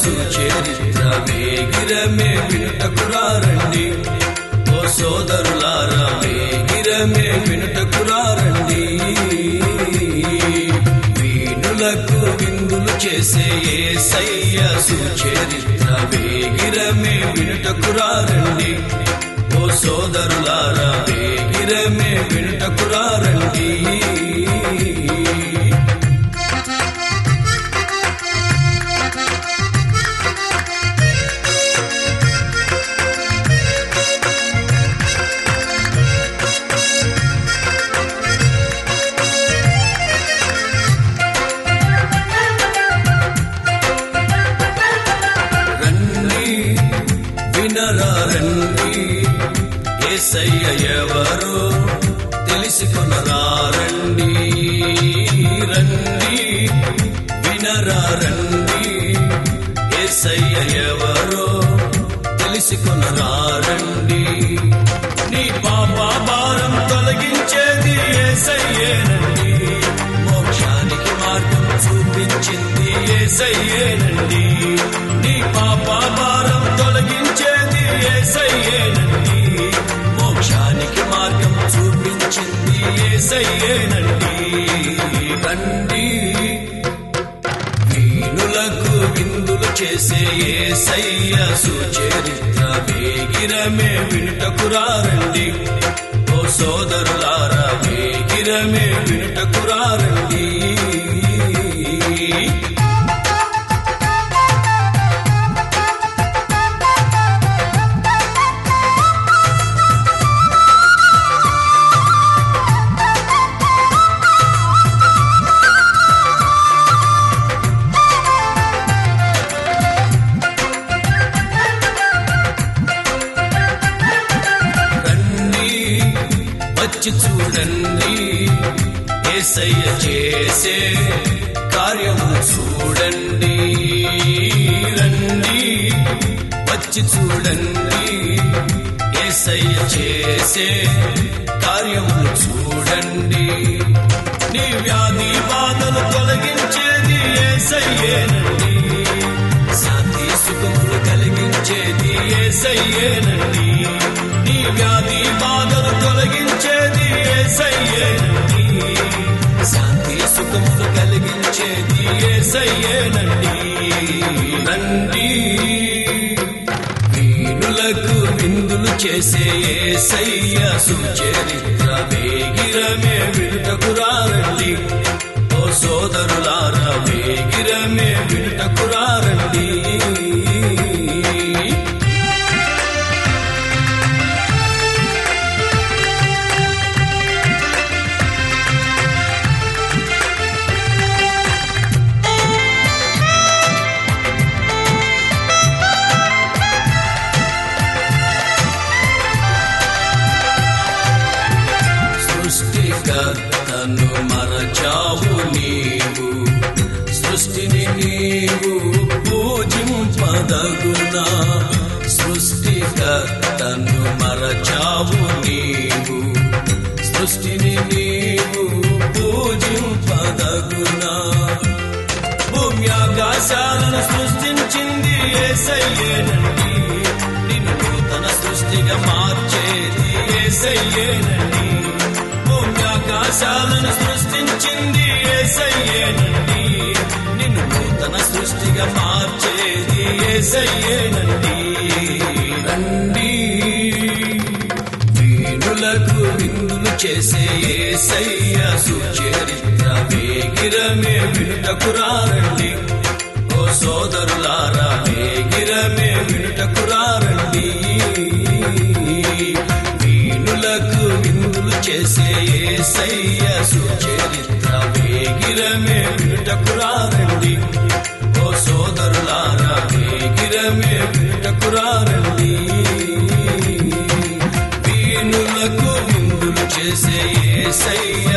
సుచరిత్ర వేగిరమే వినుటకురారండి ఓ సోదరులారా వేగిరమే వినుటకురారండి వీణులకు విందులు చేసే ఏసయ్య సుచరిత్ర వేగిరమే వినుటకురారండి ఓ సోదరులారా వేగిరమే వినుటకురారండి రండి వినరా రండి ఏసయ్య ఎవరో తెలుసుకునరా రండి రండి వినరా రండి ఏసయ్య ఎవరో తెలుసుకునరా రండి నీ పాప భారం తొలగించేది ఏసయ్యేనండి మోక్షానికి మార్గం చూపించింది ఏసయ్యేనండి నీ పాప భారం తొలగించేది ఏసయ్యేనండి మోక్షానికి మార్గం చూపించింది ఏసయ్యేనండి రండి వీణులకు విందులు చేసే ఏసయ్య సుచరిత్ర వేగిరమే వినుటకురారండి ఓ సోదరులారా వేగిరమే వినుటకురారండి రండి వచ్చి చూడండి ఏసయ్య చేసే కార్యము చూడండి రండి వచ్చి చూడండి ఏసయ్య చేసే కార్యము చూడండి నీ వ్యాధి బాధలు తొలగించేది ఏసయ్యేనండి శాంతి సుఖములు కలిగించేది ఏసయ్యేనండి నీ వ్యాధి బాధలు తొలగించేది ఏసయ్యేనండి శాంతి సుఖములు కలిగించేది ఏసయ్యేనండి రండి వీణులకు విందులు చేసే ఏసయ్య సుచరిత్ర వేగిరమే వినుటకురారండి ఓ సోదరులారా వేగిరమే వినుటకురారండి సృష్టికర్తను మరచావు నీవు సృష్టిని నీవు పూజింపదగునా సృష్టికర్తను మరచావు నీవు సృష్టిని నీవు పూజింపదగునా భూమి ఆకాశాలను సృష్టించింది ఏసయ్యేనండి నిన్ను నూతన సృష్టిగా మార్చేది ఏసయ్యేనండి భూమి ఆకాశాలను సృష్టించింది ఏసయ్యేనండి నిన్ను నూతన సృష్టిగా మార్చేది ఏసయ్యేనండి రండి వీణులకు విందులు చేసే ఏసయ్య సుచరిత్ర వేగిరమే వినుటకురారండి ఓ సోదరులారా వేగిరమే వినుటకురారండి వీణులకు విందులు చేసే ఏసయ్య సుచరిత్ర వేగిరమే వినుటకురారండి ఓ సోదరులారా వేగిరమే వినుటకురారండి వీణులకు విందులు చేసే ఏసయ్య